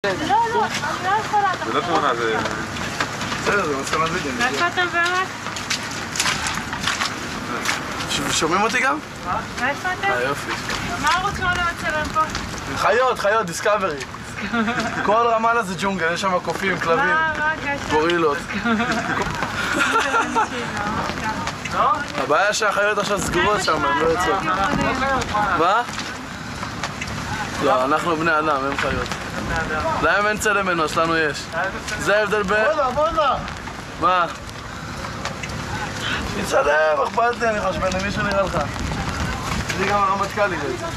לא, לא, אני לא יכולה. זה לא תאונה, זה... בסדר, זה מסקנה וידאו. מאיפה אתה באמת? ש- שומעים אותי גם? מאיפה אתה? אה, יופי. מה הערוץ לא מצלם פה? חיות, חיות, דיסקאברי. כל רמאללה זה ג'ונגל, יש שם קופים, כלבים, מה מה הקשר? גורילות. הבעיה שהחיות עכשיו סגורות שם, הן לא יוצאות. מה? לא, אנחנו בני אדם, הם חיות. להם אין צלם אנוש, לנו יש. זה ההבדל בין... בואנה, בואנה! מה? תצלם, אכפת לי, אני חשבן, למישהו נראה לך. לי גם הרמטכ"ל יראה את זה.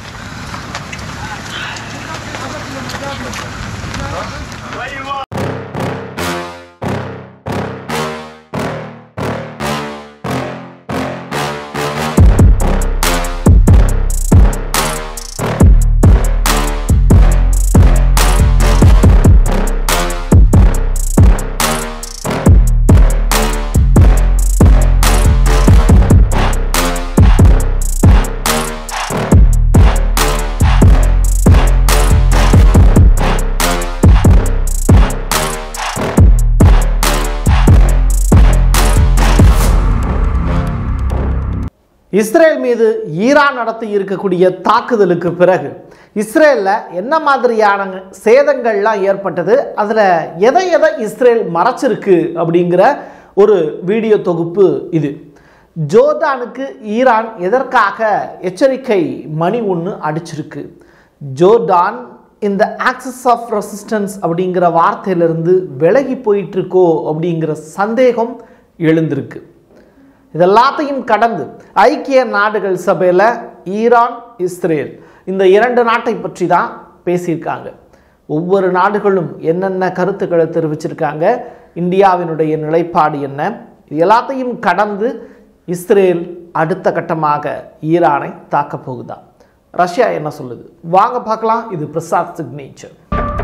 Israel மீது Iran நடத்தி இருக்கக்கூடிய தாக்குதலுக்கு பிறகு இஸ்ரேலில் என்ன மாதிரியான சேதங்கள்லாம் ஏற்பட்டது அதில் எதை எதை இஸ்ரேல் மறைச்சிருக்கு அப்படிங்கிற ஒரு வீடியோ தொகுப்பு இது ஜோர்டானுக்கு ஈரான் எதற்காக எச்சரிக்கை மணி ஒன்று அடிச்சிருக்கு ஜோர்டான் இந்த ஆக்சஸ் ஆஃப் ரெசிஸ்டன்ஸ் அப்படிங்கிற வார்த்தையிலிருந்து விலகி போயிட்டு இருக்கோ அப்படிங்கிற சந்தேகம் எழுந்திருக்கு இதெல்லாத்தையும் கடந்து ஐக்கிய நாடுகள் சபையில் ஈரான் இஸ்ரேல் இந்த இரண்டு நாட்டை பற்றி தான் பேசியிருக்காங்க ஒவ்வொரு நாடுகளும் என்னென்ன கருத்துக்களை தெரிவிச்சிருக்காங்க இந்தியாவினுடைய நிலைப்பாடு என்ன இது எல்லாத்தையும் கடந்து இஸ்ரேல் அடுத்த கட்டமாக ஈரானை தாக்கப் போகுதா ரஷ்யா என்ன சொல்லுது வாங்க பார்க்கலாம் இது பிரசாத் சிக்னேச்சர்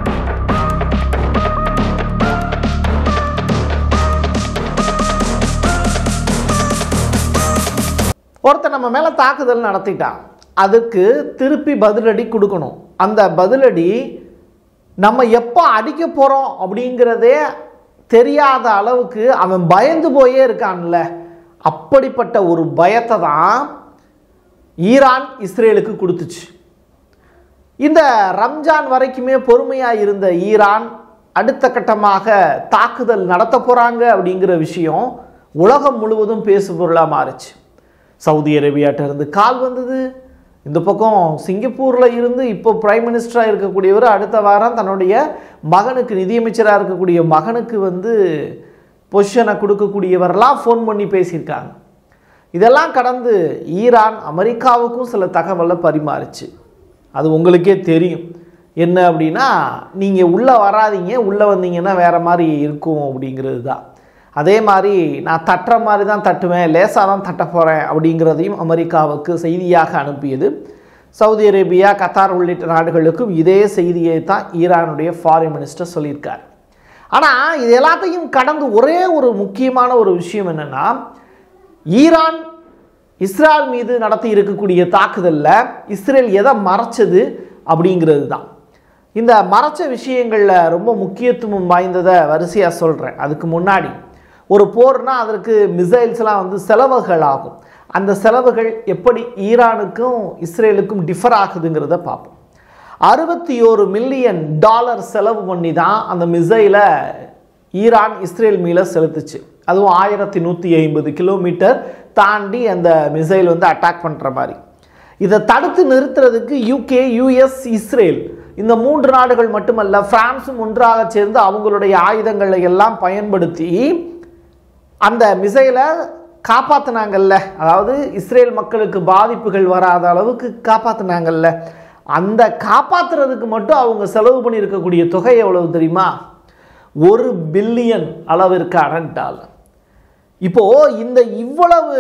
ஒருத்தன் நம்ம மேலே தாக்குதல் நடத்திட்டான் அதுக்கு திருப்பி பதிலடி கொடுக்கணும் அந்த பதிலடி நம்ம எப்போ அடிக்க போகிறோம் அப்படிங்கிறதே தெரியாத அளவுக்கு அவன் பயந்து போயே இருக்கான்ல அப்படிப்பட்ட ஒரு பயத்தை தான் ஈரான் இஸ்ரேலுக்கு கொடுத்துச்சு இந்த ரம்ஜான் வரைக்குமே பொறுமையாக இருந்த ஈரான் அடுத்த கட்டமாக தாக்குதல் நடத்த போகிறாங்க அப்படிங்கிற விஷயம் உலகம் முழுவதும் பேசு பொருளாக மாறுச்சு சவுதி அரேபியாட்ட இருந்து கால் வந்தது இந்த பக்கம் சிங்கப்பூரில் இருந்து இப்போ பிரைம் மினிஸ்டராக இருக்கக்கூடியவர் அடுத்த வாரம் தன்னுடைய மகனுக்கு நிதியமைச்சராக இருக்கக்கூடிய மகனுக்கு வந்து பொசிஷனை கொடுக்கக்கூடியவரெல்லாம் ஃபோன் பண்ணி பேசியிருக்காங்க இதெல்லாம் கடந்து ஈரான் அமெரிக்காவுக்கும் சில தகவலை பரிமாறுச்சு அது உங்களுக்கே தெரியும் என்ன அப்படின்னா நீங்கள் உள்ளே வராதீங்க உள்ளே வந்தீங்கன்னா வேறு மாதிரி இருக்கும் அப்படிங்கிறது தான் அதே மாதிரி நான் தட்டுற மாதிரி தான் தட்டுவேன் லேசாக தான் தட்ட போகிறேன் அப்படிங்கிறதையும் அமெரிக்காவுக்கு செய்தியாக அனுப்பியது சவுதி அரேபியா கத்தார் உள்ளிட்ட நாடுகளுக்கும் இதே செய்தியை தான் ஈரானுடைய ஃபாரின் மினிஸ்டர் சொல்லியிருக்கார் ஆனால் இது எல்லாத்தையும் கடந்து ஒரே ஒரு முக்கியமான ஒரு விஷயம் என்னென்னா ஈரான் இஸ்ரேல் மீது நடத்தி இருக்கக்கூடிய தாக்குதலில் இஸ்ரேல் எதை மறைச்சது அப்படிங்கிறது தான் இந்த மறைச்ச விஷயங்களில் ரொம்ப முக்கியத்துவம் வாய்ந்ததை வரிசையாக சொல்கிறேன் அதுக்கு முன்னாடி ஒரு போர்னா அதற்கு மிசைல்ஸ்லாம் வந்து செலவுகள் ஆகும் அந்த செலவுகள் எப்படி ஈரானுக்கும் இஸ்ரேலுக்கும் டிஃபர் ஆகுதுங்கிறத பார்ப்போம் அறுபத்தி ஓரு மில்லியன் டாலர் செலவு பண்ணி தான் அந்த மிசைலை ஈரான் இஸ்ரேல் மீல செலுத்துச்சு அதுவும் ஆயிரத்தி நூற்றி ஐம்பது கிலோமீட்டர் தாண்டி அந்த மிசைல் வந்து அட்டாக் பண்ணுற மாதிரி இதை தடுத்து நிறுத்துறதுக்கு யூகே யூஎஸ் இஸ்ரேல் இந்த மூன்று நாடுகள் மட்டுமல்ல பிரான்ஸும் ஒன்றாக சேர்ந்து அவங்களுடைய ஆயுதங்களை எல்லாம் பயன்படுத்தி அந்த மிசைலை காப்பாற்றினாங்கல்ல அதாவது இஸ்ரேல் மக்களுக்கு பாதிப்புகள் வராத அளவுக்கு காப்பாற்றினாங்கல்ல அந்த காப்பாற்றுறதுக்கு மட்டும் அவங்க செலவு பண்ணியிருக்கக்கூடிய தொகை எவ்வளவு தெரியுமா ஒரு பில்லியன் அளவிற்கான டாலர் இப்போ இந்த இவ்வளவு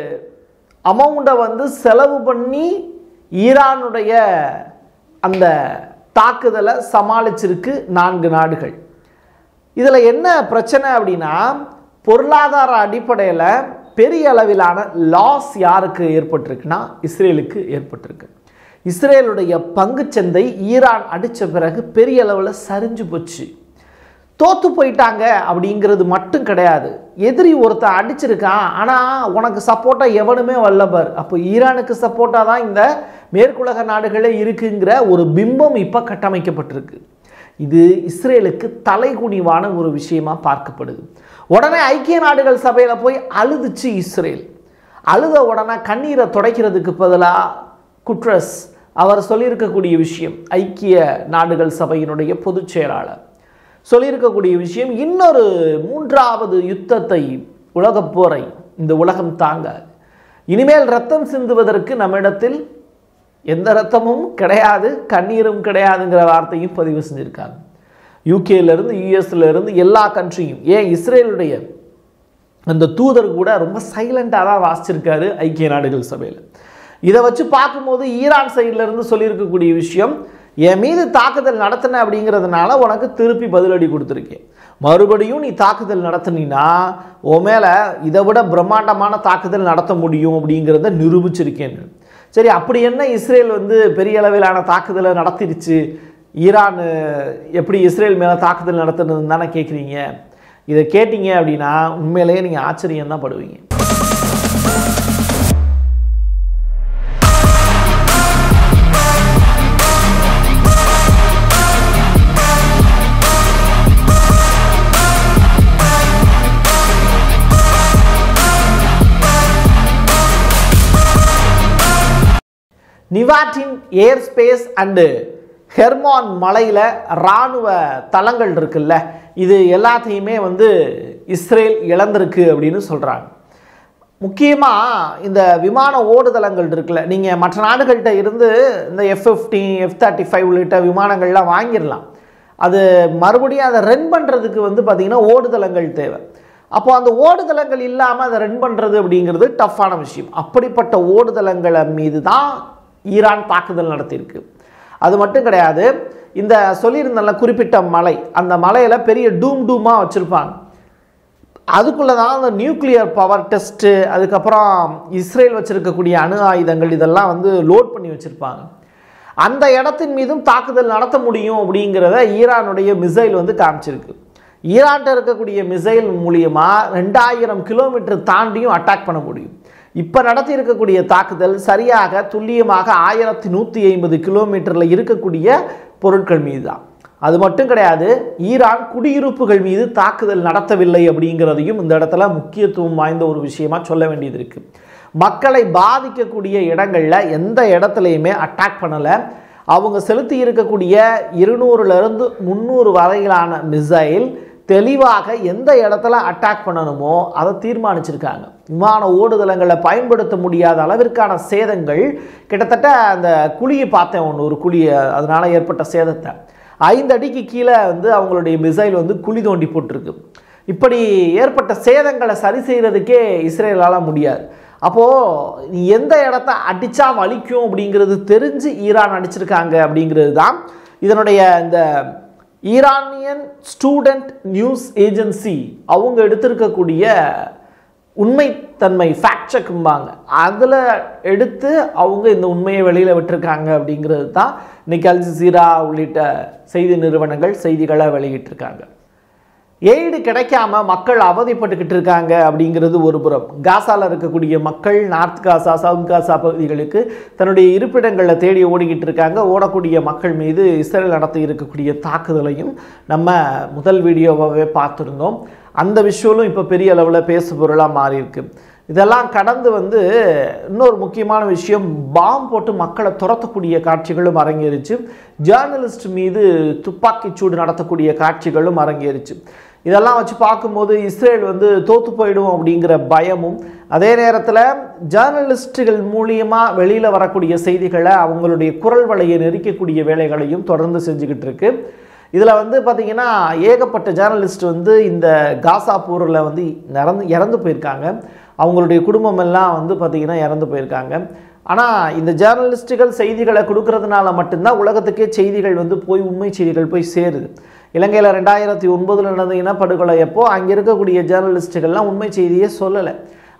அமௌண்ட்டை வந்து செலவு பண்ணி ஈரானுடைய அந்த தாக்குதலை சமாளிச்சிருக்கு நான்கு நாடுகள் இதில் என்ன பிரச்சனை அப்படின்னா பொருளாதார அடிப்படையில் பெரிய அளவிலான லாஸ் யாருக்கு ஏற்பட்டிருக்குன்னா இஸ்ரேலுக்கு ஏற்பட்டிருக்கு இஸ்ரேலுடைய பங்குச்சந்தை ஈரான் அடித்த பிறகு பெரிய அளவில் சரிஞ்சு போச்சு தோத்து போயிட்டாங்க அப்படிங்கிறது மட்டும் கிடையாது எதிரி ஒருத்தன் அடிச்சிருக்கான் ஆனால் உனக்கு சப்போர்ட்டாக எவனுமே வல்லபர் அப்போ ஈரானுக்கு சப்போர்ட்டாக தான் இந்த மேற்குலக நாடுகளே இருக்குங்கிற ஒரு பிம்பம் இப்போ கட்டமைக்கப்பட்டிருக்கு இது இஸ்ரேலுக்கு தலைகுனிவான ஒரு விஷயமா பார்க்கப்படுது உடனே ஐக்கிய நாடுகள் சபையில் போய் அழுதுச்சு இஸ்ரேல் அழுத உடனே கண்ணீரை துடைக்கிறதுக்கு பதிலாக குட்ரஸ் அவர் சொல்லியிருக்கக்கூடிய விஷயம் ஐக்கிய நாடுகள் சபையினுடைய பொதுச் செயலாளர் சொல்லியிருக்கக்கூடிய விஷயம் இன்னொரு மூன்றாவது யுத்தத்தை உலகப் போரை இந்த உலகம் தாங்காது இனிமேல் ரத்தம் சிந்துவதற்கு நம்மிடத்தில் எந்த ரத்தமும் கிடையாது கண்ணீரும் கிடையாதுங்கிற வார்த்தையும் பதிவு செஞ்சுருக்காங்க யூகேலேருந்து யூஎஸ்லேருந்து எல்லா கண்ட்ரியும் ஏன் இஸ்ரேலுடைய அந்த தூதர் கூட ரொம்ப சைலண்டாக தான் வாசிச்சிருக்காரு ஐக்கிய நாடுகள் சபையில் இதை வச்சு பார்க்கும்போது ஈரான் சைடுல இருந்து சொல்லியிருக்கக்கூடிய விஷயம் என் மீது தாக்குதல் நடத்தின அப்படிங்கிறதுனால உனக்கு திருப்பி பதிலடி கொடுத்துருக்கேன் மறுபடியும் நீ தாக்குதல் நடத்தினா உன் மேலே இதை விட பிரம்மாண்டமான தாக்குதல் நடத்த முடியும் அப்படிங்கிறத நிரூபிச்சிருக்கேன் சரி அப்படி என்ன இஸ்ரேல் வந்து பெரிய அளவிலான தாக்குதலை நடத்திடுச்சு ஈரான் எப்படி இஸ்ரேல் மேலே தாக்குதல் நடத்துனதுன்னு தானே கேட்குறீங்க இதை கேட்டீங்க அப்படின்னா உண்மையிலேயே நீங்கள் ஆச்சரியம் தான் படுவீங்க நிவாட்டின் ஏர் ஸ்பேஸ் அண்டு ஹெர்மான் மலையில் இராணுவ தளங்கள் இருக்குல்ல இது எல்லாத்தையுமே வந்து இஸ்ரேல் இழந்திருக்கு அப்படின்னு சொல்கிறாங்க முக்கியமாக இந்த விமான ஓடுதளங்கள் இருக்குல்ல நீங்கள் மற்ற நாடுகள்கிட்ட இருந்து இந்த F fifty F thirty five உள்ளிட்ட விமானங்கள்லாம் வாங்கிடலாம் அது மறுபடியும் அதை ரன் பண்ணுறதுக்கு வந்து பார்த்திங்கன்னா ஓடுதளங்கள் தேவை அப்போ அந்த ஓடுதளங்கள் இல்லாமல் அதை ரன் பண்ணுறது அப்படிங்கிறது டஃப்பான விஷயம் அப்படிப்பட்ட ஓடுதளங்களை மீது தான் ஈரான் தாக்குதல் நடத்தியிருக்கு அது மட்டும் கிடையாது இந்த சொல்லியிருந்தல குறிப்பிட்ட மலை அந்த மலையில் பெரிய டூம் டூமாக வச்சுருப்பாங்க அதுக்குள்ளே தான் அந்த நியூக்ளியர் பவர் டெஸ்ட்டு அதுக்கப்புறம் இஸ்ரேல் வச்சுருக்கக்கூடிய அணு ஆயுதங்கள் இதெல்லாம் வந்து லோட் பண்ணி வச்சுருப்பாங்க அந்த இடத்தின் மீதும் தாக்குதல் நடத்த முடியும் அப்படிங்கிறத ஈரானுடைய மிசைல் வந்து காமிச்சிருக்கு ஈரான்கிட்ட இருக்கக்கூடிய மிசைல் மூலியமாக ரெண்டாயிரம் கிலோமீட்டர் தாண்டியும் அட்டாக் பண்ண முடியும் இப்போ நடத்தி இருக்கக்கூடிய தாக்குதல் சரியாக துல்லியமாக ஆயிரத்தி நூற்றி ஐம்பது கிலோமீட்டரில் இருக்கக்கூடிய பொருட்கள் மீது தான் அது மட்டும் கிடையாது ஈரான் குடியிருப்புகள் மீது தாக்குதல் நடத்தவில்லை அப்படிங்கிறதையும் இந்த இடத்துல முக்கியத்துவம் வாய்ந்த ஒரு விஷயமா சொல்ல வேண்டியது இருக்கு மக்களை பாதிக்கக்கூடிய இடங்களில் எந்த இடத்துலையுமே அட்டாக் பண்ணலை அவங்க செலுத்தி இருக்கக்கூடிய இருநூறுலேருந்து முந்நூறு வரையிலான மிசைல் தெளிவாக எந்த இடத்துல அட்டாக் பண்ணணுமோ அதை தீர்மானிச்சிருக்காங்க விமான ஓடுதளங்களை பயன்படுத்த முடியாத அளவிற்கான சேதங்கள் கிட்டத்தட்ட அந்த குழியை பார்த்தேன் ஒன்று ஒரு குழி அதனால் ஏற்பட்ட சேதத்தை ஐந்து அடிக்கு கீழே வந்து அவங்களுடைய மிசைல் வந்து குழி தோண்டி போட்டிருக்கு இப்படி ஏற்பட்ட சேதங்களை சரி செய்கிறதுக்கே இஸ்ரேலால் முடியாது அப்போது நீ எந்த இடத்த அடித்தா வலிக்கும் அப்படிங்கிறது தெரிஞ்சு ஈரான் அடிச்சிருக்காங்க அப்படிங்கிறது தான் இதனுடைய இந்த ஈரானியன் ஸ்டூடெண்ட் நியூஸ் ஏஜென்சி அவங்க எடுத்திருக்கக்கூடிய உண்மைத்தன்மை ஃபேக்ட் செக்கும்பாங்க அதில் எடுத்து அவங்க இந்த உண்மையை வெளியில் விட்டுருக்காங்க அப்படிங்கிறது தான் இன்னைக்கு அல் ஜசீரா உள்ளிட்ட செய்தி நிறுவனங்கள் செய்திகளை வெளியிட்டிருக்காங்க எய்டு கிடைக்காம மக்கள் அவதிப்பட்டுக்கிட்டு இருக்காங்க அப்படிங்கிறது ஒரு புறம் காசாவில் இருக்கக்கூடிய மக்கள் நார்த் காசா சவுத் காசா பகுதிகளுக்கு தன்னுடைய இருப்பிடங்களில் தேடி ஓடிக்கிட்டு இருக்காங்க ஓடக்கூடிய மக்கள் மீது இஸ்ரேல் நடத்தி இருக்கக்கூடிய தாக்குதலையும் நம்ம முதல் வீடியோவாகவே பார்த்துருந்தோம் அந்த விஷயங்களும் இப்போ பெரிய அளவில் பேசு பொருளாக மாறி இருக்கு இதெல்லாம் கடந்து வந்து இன்னொரு முக்கியமான விஷயம் பாம் போட்டு மக்களை துரத்தக்கூடிய காட்சிகளும் அரங்கேறிச்சு ஜேர்னலிஸ்ட் மீது துப்பாக்கிச் சூடு நடத்தக்கூடிய காட்சிகளும் அரங்கேறிச்சு இதெல்லாம் வச்சு பார்க்கும்போது இஸ்ரேல் வந்து தோத்து போயிடும் அப்படிங்கிற பயமும் அதே நேரத்தில் ஜேர்னலிஸ்ட்டுகள் மூலியமாக வெளியில் வரக்கூடிய செய்திகளை அவங்களுடைய குரல் வலையை நெரிக்கக்கூடிய வேலைகளையும் தொடர்ந்து செஞ்சுக்கிட்டு இருக்கு இதில் வந்து பார்த்திங்கன்னா ஏகப்பட்ட ஜேர்னலிஸ்ட் வந்து இந்த காசா போரில் வந்து இறந்து இறந்து போயிருக்காங்க அவங்களுடைய குடும்பம் எல்லாம் வந்து பார்த்திங்கன்னா இறந்து போயிருக்காங்க ஆனால் இந்த ஜேர்னலிஸ்ட்டுகள் செய்திகளை கொடுக்கறதுனால மட்டும்தான் உலகத்துக்கே செய்திகள் வந்து போய் உண்மை செய்திகள் போய் சேருது இலங்கையில் ரெண்டாயிரத்தி ஒன்பதில் நடந்த இனப்படுகொலை எப்போ அங்கே இருக்கக்கூடிய ஜேர்னலிஸ்ட்டுகள்லாம் உண்மை செய்தியே சொல்லலை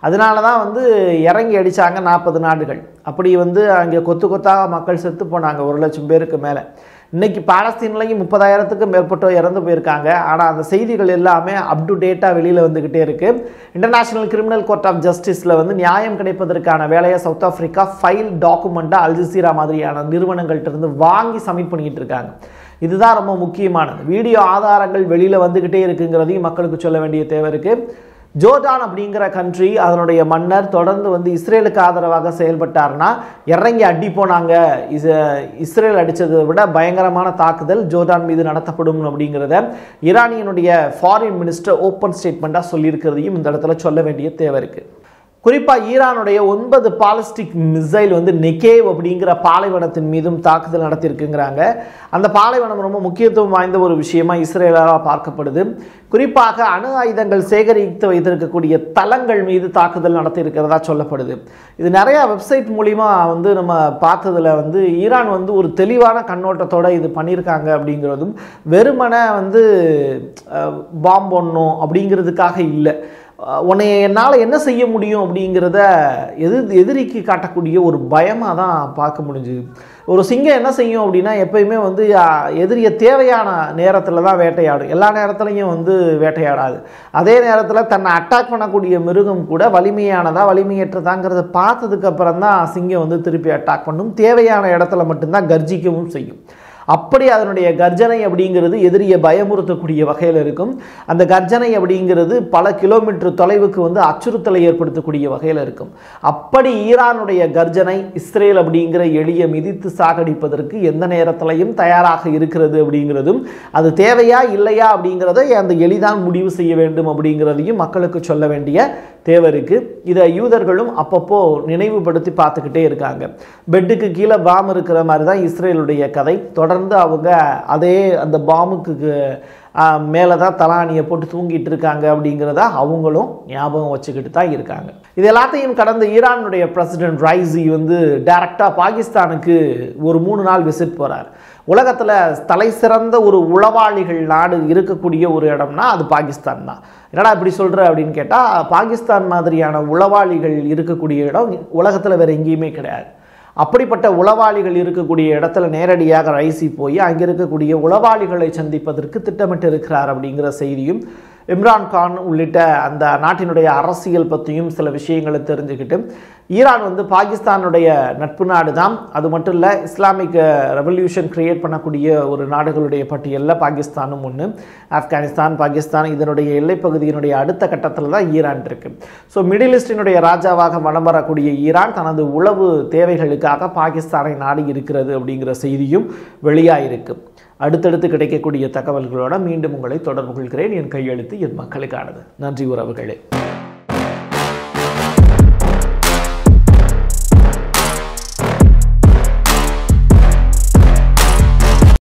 அதனால தான் வந்து இறங்கி அடித்தாங்க நாற்பது நாடுகள் அப்படி வந்து அங்கே கொத்து கொத்தாக மக்கள் செத்து போனாங்க ஒரு லட்சம் பேருக்கு மேலே இன்னைக்கு பாலஸ்தீன்லையும் முப்பதாயிரத்துக்கும் மேற்பட்டோர் இறந்து போயிருக்காங்க ஆனால் அந்த செய்திகள் எல்லாமே அப் டு டேட்டாக வெளியில் வந்துக்கிட்டே இருக்குது இன்டர்நேஷனல் கிரிமினல் கோர்ட் ஆஃப் ஜஸ்டிஸில் வந்து நியாயம் கிடைப்பதற்கான வேலையை சவுத் ஆஃப்ரிக்கா ஃபைல் டாக்குமெண்ட்டாக அல்ஜசீரா மாதிரியான நிறுவனங்கள்ட்ட இருந்து வாங்கி சப்மிட் பண்ணிக்கிட்டு இருக்காங்க இதுதான் ரொம்ப முக்கியமானது வீடியோ ஆதாரங்கள் வெளியில் வந்துக்கிட்டே இருக்குங்கிறதையும் மக்களுக்கு சொல்ல வேண்டிய தேவை இருக்குது ஜோர்டான் அப்படிங்கிற கண்ட்ரி அதனுடைய மன்னர் தொடர்ந்து வந்து இஸ்ரேலுக்கு ஆதரவாக செயல்பட்டார்னா இறங்கி அடி போனாங்க இஸ் இஸ்ரேல் அடித்ததை விட பயங்கரமான தாக்குதல் ஜோர்டான் மீது நடத்தப்படும் அப்படிங்கிறத ஈரானியனுடைய ஃபாரின் மினிஸ்டர் ஓப்பன் ஸ்டேட்மெண்ட்டாக சொல்லியிருக்கிறதையும் இந்த இடத்துல சொல்ல வேண்டிய தேவை இருக்குது குறிப்பாக ஈரானுடைய ஒன்பது பாலிஸ்டிக் மிசைல் வந்து நெகேவ் அப்படிங்கிற பாலைவனத்தின் மீதும் தாக்குதல் நடத்தியிருக்குங்கிறாங்க அந்த பாலைவனம் ரொம்ப முக்கியத்துவம் வாய்ந்த ஒரு விஷயமா இஸ்ரேலால் பார்க்கப்படுது குறிப்பாக அணு ஆயுதங்கள் சேகரித்து வைத்திருக்கக்கூடிய தளங்கள் மீது தாக்குதல் நடத்தியிருக்கிறதா சொல்லப்படுது இது நிறையா வெப்சைட் மூலிமா வந்து நம்ம பார்த்ததுல வந்து ஈரான் வந்து ஒரு தெளிவான கண்ணோட்டத்தோட இது பண்ணியிருக்காங்க அப்படிங்கிறதும் வெறுமனே வந்து பாம்பு போடணும் அப்படிங்கிறதுக்காக இல்லை உன்னை என்னால் என்ன செய்ய முடியும் அப்படிங்கிறத எது எதிரிக்கு காட்டக்கூடிய ஒரு பயமாக தான் பார்க்க முடிஞ்சுது ஒரு சிங்கம் என்ன செய்யும் அப்படின்னா எப்பயுமே வந்து அஹ், எதிரியை தேவையான நேரத்தில் தான் வேட்டையாடும் எல்லா நேரத்துலையும் வந்து வேட்டையாடாது அதே நேரத்தில் தன்னை அட்டாக் பண்ணக்கூடிய மிருகம் கூட வலிமையானதா வலிமையற்றதாங்கிறத பார்த்ததுக்கு அப்புறம் தான் சிங்கம் வந்து திருப்பி அட்டாக் பண்ணும் தேவையான இடத்துல மட்டும்தான் கர்ஜிக்கவும் செய்யும் அப்படி அதனுடைய கர்ஜனை அப்படிங்கிறது எதிரியை பயமுறுத்தக்கூடிய வகையில் இருக்கும் அந்த கர்ஜனை அப்படிங்கிறது பல கிலோமீட்டர் தொலைவுக்கு வந்து அச்சுறுத்தலை ஏற்படுத்தக்கூடிய வகையில் இருக்கும் அப்படி ஈரானுடைய கர்ஜனை இஸ்ரேல் அப்படிங்கிற எளிய மிதித்து சாகடிப்பதற்கு எந்த நேரத்திலையும் தயாராக இருக்கிறது அப்படிங்கிறதும் அது தேவையா இல்லையா அப்படிங்கிறதை அந்த எளிதான் முடிவு செய்ய வேண்டும் அப்படிங்கிறதையும் மக்களுக்கு சொல்ல வேண்டிய தேவை இருக்குது இதை யூதர்களும் அப்பப்போ நினைவுபடுத்தி பார்த்துக்கிட்டே இருக்காங்க பெட்டுக்கு கீழே பாம் இருக்கிற மாதிரி தான் இஸ்ரேலுடைய கதை தொடர்ந்து அவங்க அதே அந்த பாமுக்கு மேலே தான் தலானியை போட்டு தூங்கிட்டு இருக்காங்க அப்படிங்கிறத அவங்களும் ஞாபகம் வச்சுக்கிட்டு தான் இருக்காங்க இது எல்லாத்தையும் கடந்த ஈரானுடைய பிரசிடென்ட் ரைசி வந்து டைரக்டாக பாகிஸ்தானுக்கு ஒரு மூணு நாள் விசிட் போகிறார் உலகத்தில் தலை சிறந்த ஒரு உளவாளிகள் நாடு இருக்கக்கூடிய ஒரு இடம்னா அது பாகிஸ்தான் தான் என்னடா இப்படி சொல்கிற அப்படின்னு கேட்டால் பாகிஸ்தான் மாதிரியான உளவாளிகள் இருக்கக்கூடிய இடம் உலகத்தில் வேறு எங்கேயுமே கிடையாது அப்படிப்பட்ட உளவாளிகள் இருக்கக்கூடிய இடத்துல நேரடியாக ரைசி போய் அங்கே இருக்கக்கூடிய உளவாளிகளை சந்திப்பதற்கு திட்டமிட்டு இருக்கிறார் அப்படிங்கிற செய்தியும் இம்ரான் கான் உள்ளிட்ட அந்த நாட்டினுடைய அரசியல் பற்றியும் சில விஷயங்களை தெரிஞ்சுக்கிட்டு ஈரான் வந்து பாகிஸ்தானுடைய நட்பு நாடு தான் அது மட்டும் இல்லை இஸ்லாமிக் ரெவல்யூஷன் கிரியேட் பண்ணக்கூடிய ஒரு நாடுகளுடைய பட்டியலில் பாகிஸ்தானும் ஒன்று ஆப்கானிஸ்தான் பாகிஸ்தான் இதனுடைய எல்லைப்பகுதியினுடைய அடுத்த கட்டத்தில் தான் ஈரான் இருக்கு ஸோ மிடில் ஈஸ்டினுடைய ராஜாவாக மனம் வரக்கூடிய ஈரான் தனது உளவு தேவைகளுக்காக பாகிஸ்தானை நாடி இருக்கிறது அப்படிங்கிற செய்தியும் வெளியாயிருக்கு அடுத்தடுத்து கிடைக்கக்கூடிய தகவல்களோட மீண்டும் உங்களை தொடர்பு கொள்கிறேன் என் கையெழுத்து என் மக்களுக்கானது நன்றி உறவுகளே